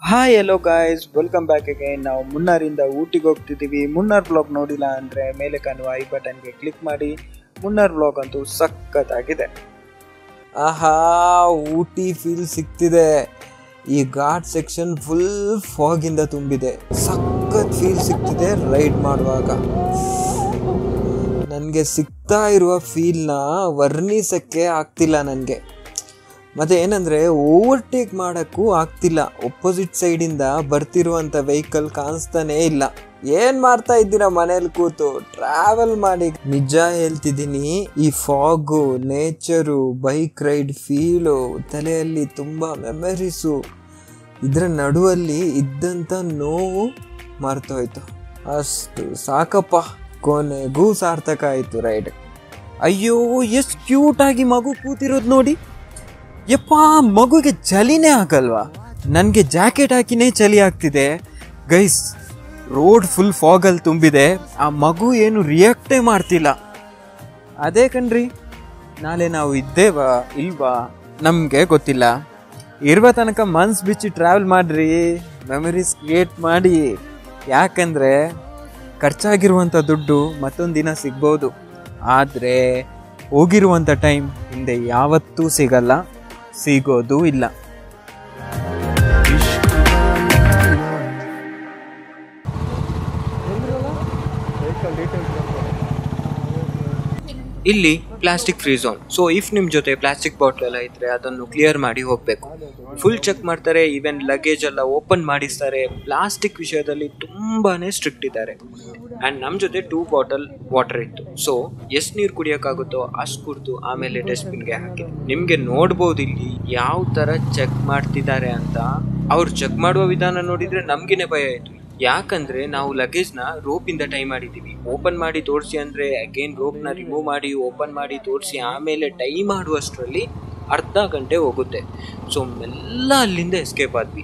Hi hello guys welcome back again ನಾವು ಮುನ್ನಾರಿಂದ ಊಟಿಗೆ ಹೋಗ್ತಿದ್ದೀವಿ Munnar blog ನೋಡಿಲ್ಲ ಅಂದರೆ ಮೇಲೆ ಕಾಣುವ ಐ ಬಟನ್ಗೆ ಕ್ಲಿಕ್ ಮಾಡಿ ಮುನ್ನಾರ್ ಬ್ಲಾಗ್ ಅಂತೂ ಸಖತ್ತಾಗಿದೆ ಆಹಾ ಊಟಿ ಫೀಲ್ ಸಿಗ್ತಿದೆ ಈ ಘಾಟ್ ಸೆಕ್ಷನ್ ಫುಲ್ ಫಾಗಿಂದ ತುಂಬಿದೆ ಸಖತ್ ಫೀಲ್ ಸಿಗ್ತಿದೆ ರೈಡ್ ಮಾಡುವಾಗ ನನಗೆ ಸಿಗ್ತಾ ಇರುವ ಫೀಲ್ನ ವರ್ಣಿಸಕ್ಕೆ ಆಗ್ತಿಲ್ಲ ನನಗೆ ಮತ್ತು ಏನಂದರೆ ಓವರ್ಟೇಕ್ ಮಾಡೋಕ್ಕೂ ಆಗ್ತಿಲ್ಲ ಒಪೋಸಿಟ್ ಸೈಡಿಂದ ಬರ್ತಿರುವಂಥ ವೆಹಿಕಲ್ ಕಾಣಿಸ್ತಾನೇ ಇಲ್ಲ ಏನು ಮಾಡ್ತಾ ಇದ್ದೀರಾ ಮನೇಲಿ ಕೂತು ಟ್ರಾವೆಲ್ ಮಾಡಿ ನಿಜ ಹೇಳ್ತಿದ್ದೀನಿ ಈ fog nature bike ride feel ತಲೆಯಲ್ಲಿ ತುಂಬ ಮೆಮರೀಸು ಇದರ ನಡುವಲ್ಲಿ ಇದ್ದಂಥ ನೋವು ಮರ್ತೋಯ್ತು ಅಷ್ಟು ಸಾಕಪ್ಪ ಕೊನೆಗೂ ಸಾರ್ಥಕ ಆಯಿತು ರೈಡ್ ಅಯ್ಯೋ ಎಷ್ಟು ಕ್ಯೂಟಾಗಿ ಮಗು ಕೂತಿರೋದು ನೋಡಿ ಯಪ್ಪ ಮಗುಗೆ ಚಳಿನೇ ಆಗಲ್ವಾ ನನಗೆ ಜಾಕೆಟ್ ಹಾಕಿನೇ ಚಳಿ ಆಗ್ತಿದೆ ಗೈಸ್ ರೋಡ್ ಫುಲ್ ಫಾಗಲ್ಲಿ ತುಂಬಿದೆ ಆ ಮಗು ಏನು ರಿಯಾಕ್ಟೇ ಮಾಡ್ತಿಲ್ಲ ಅದೇ ಕಣ್ರಿ ನಾಳೆ ನಾವು ಇದ್ದೇವಾ ಇಲ್ವಾ ನಮಗೆ ಗೊತ್ತಿಲ್ಲ ಇರುವ ತನಕ ಮನ್ಸು ಬಿಚ್ಚಿ ಟ್ರಾವೆಲ್ ಮಾಡ್ರಿ ಮೆಮರೀಸ್ ಕ್ರಿಯೇಟ್ ಮಾಡಿ ಯಾಕಂದರೆ ಖರ್ಚಾಗಿರುವಂಥ ದುಡ್ಡು ಮತ್ತೊಂದು ದಿನ ಸಿಗ್ಬೋದು ಆದರೆ ಹೋಗಿರುವಂಥ ಟೈಮ್ ಹಿಂದೆ ಯಾವತ್ತೂ ಸಿಗಲ್ಲ ಸಿಗೋದು ಇಲ್ಲ ಇಲ್ಲಿ plastic free zone so if ನಿಮ್ಮ ಜೊತೆ ಪ್ಲಾಸ್ಟಿಕ್ ಬಾಟ್ಲ್ ಎಲ್ಲ ಇದ್ರೆ ಅದನ್ನು ಕ್ಲಿಯರ್ ಮಾಡಿ ಹೋಗಬೇಕು ಫುಲ್ ಚೆಕ್ ಮಾಡ್ತಾರೆ ಈವನ್ ಲಗೇಜ್ ಎಲ್ಲ ಓಪನ್ ಮಾಡಿಸ್ತಾರೆ ಪ್ಲಾಸ್ಟಿಕ್ ವಿಷಯದಲ್ಲಿ ತುಂಬಾನೇ ಸ್ಟ್ರಿಕ್ಟ್ ಇದ್ದಾರೆ ಆ್ಯಂಡ್ ನಮ್ಮ ಜೊತೆ ಟೂ ಬಾಟಲ್ ವಾಟರ್ ಇತ್ತು ಸೊ ಎಷ್ಟು ನೀರು ಕುಡಿಯೋಕ್ಕಾಗುತ್ತೋ ಅಷ್ಟು ಕುಡಿದು ಆಮೇಲೆ ಡಸ್ಟ್ಬಿನ್ಗೆ ಹಾಕಿ ನಿಮಗೆ ನೋಡ್ಬೋದು ಇಲ್ಲಿ ಯಾವ ಥರ ಚೆಕ್ ಮಾಡ್ತಿದ್ದಾರೆ ಅಂತ ಅವ್ರು ಚೆಕ್ ಮಾಡುವ ವಿಧಾನ ನೋಡಿದ್ರೆ ನಮ್ಗೇನೆ ಭಯ ಆಯಿತು ಯಾಕಂದ್ರೆ ನಾವು ಲಗೇಜ್ನ ರೋಪಿಂದ ಟೈ ಮಾಡಿದ್ದೀವಿ ಓಪನ್ ಮಾಡಿ ತೋರಿಸಿ ಅಂದ್ರೆ ಅಗೇನ್ ರೋಪ್ನ ರಿಮೂವ್ ಮಾಡಿ ಓಪನ್ ಮಾಡಿ ತೋರಿಸಿ ಆಮೇಲೆ ಟೈ ಮಾಡುವಷ್ಟರಲ್ಲಿ ಅರ್ಧ ಗಂಟೆ ಹೋಗುತ್ತೆ ಸೊ ಮೆಲ್ಲ ಅಲ್ಲಿಂದ ಎಸ್ಕೇಪ್ ಆದ್ವಿ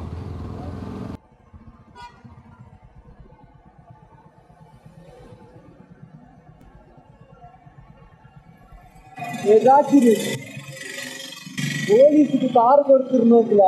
ಪೊಲೀಸ್ಗೆ ಕಾರ್ ಕೊಡ್ತಿರ್ ನೋಡ್ಲ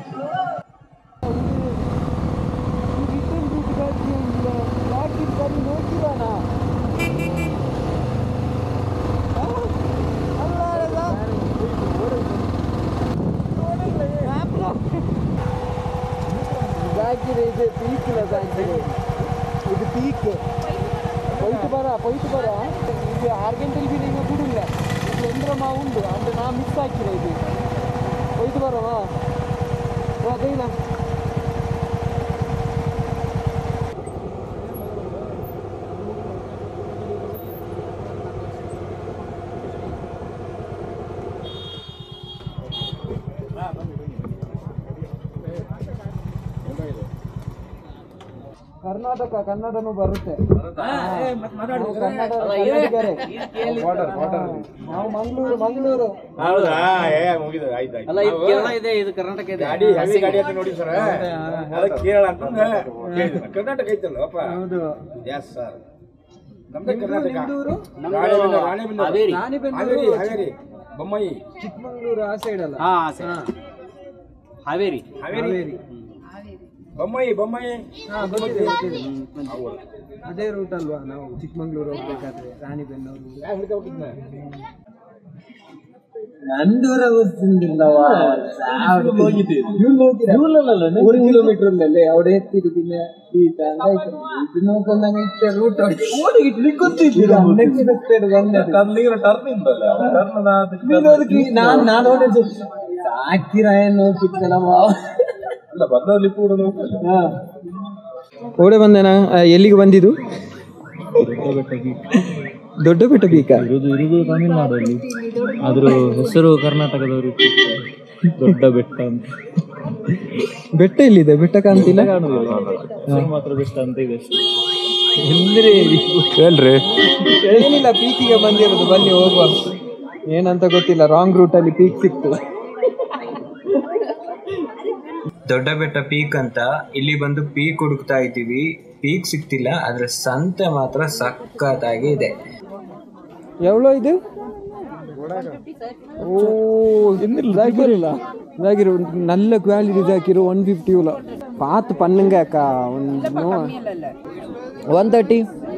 இது பீக்கில் சாய்ச்சிரு இது பீக்கு போயிட்டு பாரா போயிட்டு பாரா இது ஆறு ಗಂಟೆಲಿ ಬಿ ನೀವು ಬಿಡಿಲ್ಲ ಇದು ಎಂದ್ರಮ ಉಂಟು ಅಂದ್ರೆ ನಾ ಮಿಸ್ ಹಾಕಿರ ಇದು ಹೋಯ್ತು ಬರವಾ ಅದೇನ ಕರ್ನಾಟಕ ಕನ್ನಡನು ಬರುತ್ತೆ ನಾವು ಕನ್ನಡ ಕನ್ನಡಿಗರೇ. ನಾವು ಮಂಗಳೂರು ಮಂಗಳೂರು ಹೌದಾ ಏ ಮುಗಿದು ಆಯ್ತು ಆಯ್ತು ಅಲ್ಲ ಇದು ಕೇರಳ ಇದೆ ಇದು ಕರ್ನಾಟಕ ಇದೆ ಗಾಡಿ ಹೆವಿ ಗಾಡಿ ಅಂತ ನೋಡಿ ಸರ್ ಅದಕ್ಕೆ ಕೇರಳ ಅಂತ ಕೇಳಿದ್ರು. ಕರ್ನಾಟಕ ಐತಲ್ಲ ಅಪ್ಪ ಹೌದು ಎಸ್ ಸರ್ ನಮ್ದೇ ಕರ್ನಾಟಕ ನಿಮ್ದೂರು? ರಾಣೆಬೆನ್ನೂರು, ರಾಣೆಬೆನ್ನೂರು. ಹಾವೇರಿ. ರಾಣಿಬೆನ್ನೂರು ಹಾವೇರಿ ಹಾವೇರಿ ಬೊಮ್ಮಾಯಿ ಚಿಕ್ಕಮಂಗ್ಳೂರು ಆ ಸೈಡ್ ಅಲ್ಲ ಹಾ ಸರಿ ಹಾವೇರಿ ಹಾವೇರಿ ಹಾವೇರಿ ಬೊಮ್ಮಾಯಿ ಬೊಮ್ಮಾಯಿ ಹಾ ಗೊತ್ತಿದೆ ಗೊತ್ತಿದೆ ಅದೇ ರೂಟ್ ಅಲ್ವಾ ನಾವು ಚಿಕ್ಕಮಂಗ್ಳೂರು ಹೋಗ್ಬೇಕಾದ್ರೆ ರಾಣಿಬೆನ್ನೂರು ಯಾಕೆ ಹಿಡ್ಕೊಂಡ್ಬಿಟ್ಟಿದ್ನ? ಮೂರು ಕಿಲೋಮೀಟರ್ ಅಲ್ಲೇ അവിടെ എത്തിയിട്ട് പിന്നെ ഇത് നോക്കുന്ന റൂട്ട് അൺഎക്സ്പെക്ടഡ് വന്നത് ನಾನು ನಾನು ನೋಡಿದ್ದು ಹಾಕಿರಾಯ ನೋಡ್ತಿದ್ದಲ್ಲಮ್ಮ ಓಡೆ ಬಂದೇನ ಎಲ್ಲಿಗೆ ಬಂದಿದ್ದು ದೊಡ್ಡ ಬೆಟ್ಟ ಬೀಕ ಇರುವುದು ಇರುವುದು ತಮಿಳುನಾಡಲ್ಲಿ ಆದ್ರೂ ಹೆಸರು ಕರ್ನಾಟಕದವರು ದೊಡ್ಡ ಬೆಟ್ಟ ಅಂತ ಬೆಟ್ಟ ಎಲ್ಲಿದೆ ಬೆಟ್ಟ ಕಾಣ್ತಿಲ್ಲ ಕಾಣುದಿಲ್ಲ ಹೆಸರು ಮಾತ್ರ ಬೆಟ್ಟ ಅಂತ ಇದೆ ಅಷ್ಟೇ. ಹೇಳ್ರಿ ಏನಿಲ್ಲ ಪೀಕಿಗೆ ಬಂದಿರೋದು ಬನ್ನಿ ಹೋಗುವ ಏನಂತ ಗೊತ್ತಿಲ್ಲ ರಾಂಗ್ ರೂಟ್ ಅಲ್ಲಿ ಪೀಕ್ ಸಿಕ್ತು ದೊಡ್ಡ ಬೆಟ್ಟ ಪೀಕ್ ಅಂತ ಇಲ್ಲಿ ಬಂದು ಪೀಕ್ ಹುಡುಕ್ತಾ ಇದ್ದೀವಿ ಪೀಕ್ ಸಿಗ್ತಿಲ್ಲ ಆದ್ರೆ ಸಂತೆ ಮಾತ್ರ ಸಖತ್ತಾಗಿ ಇದೆ ಎವಳೋ ಇದು ಓ ಜಾಕಿರಿಲ್ಲ ಜಾಕಿರು நல்ல குவாலிட்டி ஜாக்கிரு ஒன் ஃபிஃப்டி உள்ள பார்த்து பண்ணுங்க அக்கா ஒன் தேர்ட்டி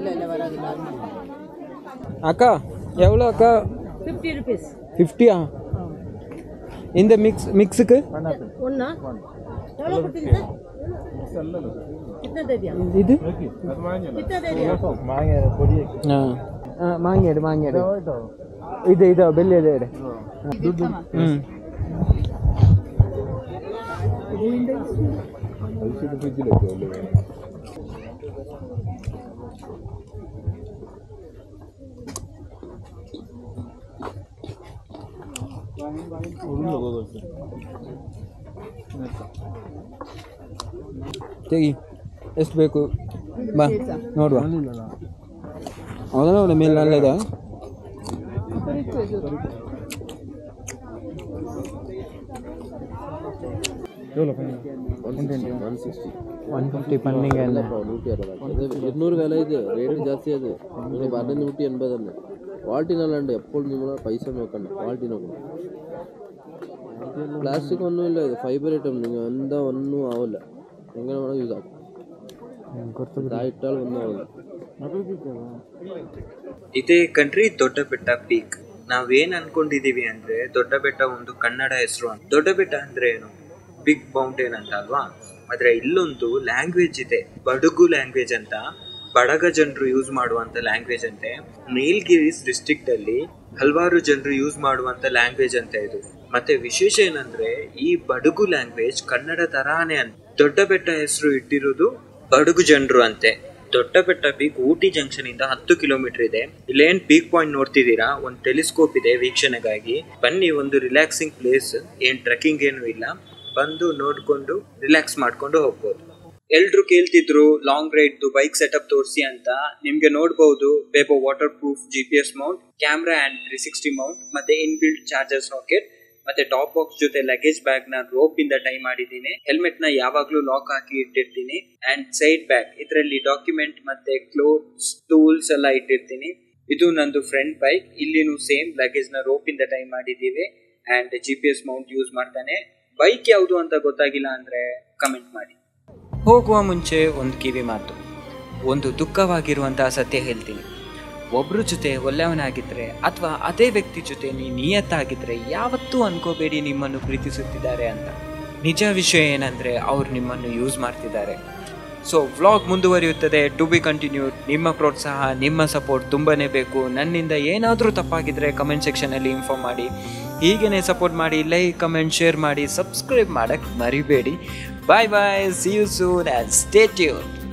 அக்கா எவ்வளோ அக்கா ಫಿಫ್ಟಿ ರುಪೀಸ್ ஃபிஃப்டியா இந்த மிக்ஸ் மிக்ஸுக்கு ಒನ್ನಾ ಎவ்வளೋ ಕೊಡ್ತೀನಿ ಸರ್ ಕಿತ್ನಾ ದೇ ದಿಯಾ இது ಕಿತ್ನಾ ದೇ ದಿಯಾ ஆ ஆ மாங்கிடு மாங்கிடு இது ಇದು ಬೆಲ್ಲಿ ಇದೆ ಇದೆ ಹ್ಞೂ ತೆಗಿ ಎಷ್ಟು ಬೇಕು ಬಾ ನೋಡುವ ಹೌದಾ ಒಳ್ಳೆ ಮೇಲೆ ನಲ್ಲದ ಒನ್ ಫಿಫ್ಟಿ ಪನ್ನಿಗೆ ಎಲ್ಲ ഇരുന്നൂറ് വില ഇത് റേറ്റ് ജാസ്തി അത് നിങ്ങൾ പറഞ്ഞ നൂറ്റി എൺപത് തന്നെ ക്വാളിറ്റി നല്ലുണ്ട് എപ്പോഴും നിങ്ങൾ പൈസ നോക്കണ്ട ക്വാളിറ്റി നോക്കണം പ്ലാസ്റ്റിക് ഒന്നുമില്ല ഇത് ഫൈബർ ഐറ്റം നിങ്ങൾ എന്താ ഒന്നും ആവില്ല എങ്ങനെ വേണം യൂസ് ആക്കാം ഇതായിട്ടാൽ ഒന്നും ആവില്ല ಇದೇ ಕಂಟ್ರಿ ದೊಡ್ಡ ಬೆಟ್ಟ ಪೀಕ್ ನಾವೇನ್ ಅನ್ಕೊಂಡಿದೀವಿ ಅಂದ್ರೆ ದೊಡ್ಡ ಬೆಟ್ಟ ಒಂದು ಕನ್ನಡ ಹೆಸರು ಅಂತ ದೊಡ್ಡ ಬೆಟ್ಟ ಅಂದ್ರೆ ಏನು ಬಿಗ್ ಮೌಂಟೇನ್ ಅಂತ ಅಲ್ವಾ ಆದ್ರೆ ಇಲ್ಲೊಂದು ಲ್ಯಾಂಗ್ವೇಜ್ ಇದೆ ಬಡಗು ಲ್ಯಾಂಗ್ವೇಜ್ ಅಂತ ಬಡಗ ಜನರು ಯೂಸ್ ಮಾಡುವಂತ ಲ್ಯಾಂಗ್ವೇಜ್ ಅಂತೆ ನೀಲ್ಗಿರೀಸ್ ಡಿಸ್ಟ್ರಿಕ್ಟ್ ಅಲ್ಲಿ ಹಲವಾರು ಜನರು ಯೂಸ್ ಮಾಡುವಂತ ಲ್ಯಾಂಗ್ವೇಜ್ ಅಂತ ಇದು ಮತ್ತೆ ವಿಶೇಷ ಏನಂದ್ರೆ ಈ ಬಡಗು ಲ್ಯಾಂಗ್ವೇಜ್ ಕನ್ನಡ ತರಾನೇ ಅಂತ ದೊಡ್ಡ ಬೆಟ್ಟ ಹೆಸರು ಇಟ್ಟಿರೋದು ಬಡಗು ಜನರು ಅಂತೆ ದೊಡ್ಡ ಬೆಟ್ಟ ಪೀಕ್ ಊಟಿ ಜಂಕ್ಷನ್ ಇಂದ ಹತ್ತು ಕಿಲೋಮೀಟರ್ ಇದೆ ಇಲ್ಲೇನ್ ಪೀಕ್ ಪಾಯಿಂಟ್ ನೋಡ್ತಿದ್ದೀರಾ ಒಂದು ಟೆಲಿಸ್ಕೋಪ್ ಇದೆ ವೀಕ್ಷಣೆಗಾಗಿ ಬನ್ನಿ ಒಂದು ರಿಲ್ಯಾಕ್ಸಿಂಗ್ ಪ್ಲೇಸ್ ಏನ್ ಟ್ರೆಕ್ಕಿಂಗ್ ಏನು ಇಲ್ಲ ಬಂದು ನೋಡ್ಕೊಂಡು ರಿಲ್ಯಾಕ್ಸ್ ಮಾಡ್ಕೊಂಡು ಹೋಗ್ಬೋದು ಎಲ್ರು ಕೇಳ್ತಿದ್ರು ಲಾಂಗ್ ರೈಡ್ ಬೈಕ್ ಸೆಟಪ್ ತೋರಿಸಿ ಅಂತ ನಿಮ್ಗೆ ನೋಡಬಹುದು ಬೇಬೋ waterproof G P S mount camera and three sixty mount ಮತ್ತೆ ಇನ್ಬಿಲ್ಟ್ ಚಾರ್ಜರ್ ಸಾಕೆಟ್ ಮತ್ತೆ ಟಾಪ್ ಬಾಕ್ಸ್ ಜೊತೆ ಲಗೇಜ್ ಬ್ಯಾಗ್ ನ ರೋಪ್ ಇಂದ ಟೈ ಮಾಡಿದ್ದೀನಿ ಹೆಲ್ಮೆಟ್ ನ ಯಾವಾಗ್ಲೂ ಲಾಕ್ ಹಾಕಿ ಇಟ್ಟಿರ್ತೀನಿ ಅಂಡ್ ಸೈಡ್ ಬ್ಯಾಗ್ ಇದರಲ್ಲಿ ಡಾಕ್ಯುಮೆಂಟ್ ಮತ್ತೆ ಕ್ಲೋತ್ಸ್ ಟೂಲ್ಸ್ ಎಲ್ಲ ಇಟ್ಟಿರ್ತೀನಿ ಇದು ನಂದು ಫ್ರೆಂಡ್ ಬೈಕ್ ಇಲ್ಲಿನೂ ಸೇಮ್ ಲಗೇಜ್ ನ ರೋಪ್ ಇಂದ ಟೈ ಮಾಡಿದ್ದೀವಿ and G P S mount use ಮಾಡ್ತಾನೆ ಬೈಕ್ ಯಾವುದು ಅಂತ ಗೊತ್ತಾಗಿಲ್ಲ ಅಂದ್ರೆ ಕಮೆಂಟ್ ಮಾಡಿ ಹೋಗುವ ಮುಂಚೆ ಒಂದು ಕಿವಿ ಮಾತು ಒಂದು ದುಃಖವಾಗಿರುವಂತಹ ಸತ್ಯ ಹೇಳ್ತೀನಿ ಒಬ್ರ ಜೊತೆ ಒಳ್ಳೆಯವನಾಗಿದ್ರೆ ಅಥವಾ ಅದೇ ವ್ಯಕ್ತಿ ಜೊತೆ ನೀ ನಿಯತ್ತಾಗಿದ್ರೆ ಯಾವತ್ತೂ ಅನ್ಕೋಬೇಡಿ ನಿಮ್ಮನ್ನು ಪ್ರೀತಿಸುತ್ತಿದ್ದಾರೆ ಅಂತ ನಿಜ ವಿಷಯ ಏನಂದ್ರೆ ಅವ್ರು ನಿಮ್ಮನ್ನು ಯೂಸ್ ಮಾಡ್ತಿದ್ದಾರೆ ಸೊ ವ್ಲಾಗ್ ಮುಂದುವರಿಯುತ್ತದೆ ಟು ಬಿ ಕಂಟಿನ್ಯೂಡ್ ನಿಮ್ಮ ಪ್ರೋತ್ಸಾಹ ನಿಮ್ಮ ಸಪೋರ್ಟ್ ತುಂಬಾನೇ ಬೇಕು ನನ್ನಿಂದ ಏನಾದರೂ ತಪ್ಪಾಗಿದ್ರೆ ಕಮೆಂಟ್ ಸೆಕ್ಷನಲ್ಲಿ ಇನ್ಫಾರ್ಮ್ ಮಾಡಿ ಹೀಗೇನೆ ಸಪೋರ್ಟ್ ಮಾಡಿ ಲೈಕ್ ಕಮೆಂಟ್ ಶೇರ್ ಮಾಡಿ ಸಬ್ಸ್ಕ್ರೈಬ್ ಮಾಡಕ್ಕೆ ಮರಿಬೇಡಿ bye bye see you soon and stay tune